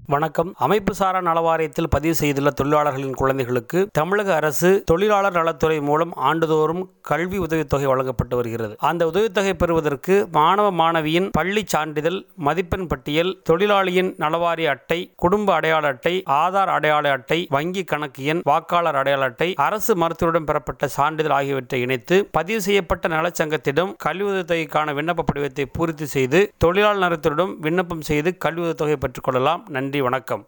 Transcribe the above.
வணக்கம் அமைப்பு சாரா நலவாரியத்தில் பதிவு செய்துள்ள தொழிலாளர்களின் குழந்தைகளுக்கு தமிழக அரசு தொழிலாளர் நலத்துறை மூலம் ஆண்டுதோறும் கல்வி உதவித்தொகை வழங்கப்பட்டு வருகிறது அந்த உதவித்தொகை பெறுவதற்கு மாணவ மாணவியின் பள்ளி சான்றிதழ் மதிப்பெண் பட்டியல் தொழிலாளியின் நலவாரிய அட்டை குடும்ப அடையாள அட்டை ஆதார் அடையாள அட்டை வங்கி கணக்கு எண் வாக்காளர் அடையாள அட்டை அரசு மருத்துவரிடம் பெறப்பட்ட சான்றிதழ் ஆகியவற்றை இணைத்து பதிவு செய்யப்பட்ட நலச்சங்கத்திடம் கல்வி உதவித்தொகைக்கான விண்ணப்ப படிவத்தை பூர்த்தி செய்து தொழிலாளர் நலத்துறையிடம் விண்ணப்பம் செய்து கல்வி உதவித்தொகை பெற்றுக்கொள்ளலாம் நன்றி வணக்கம்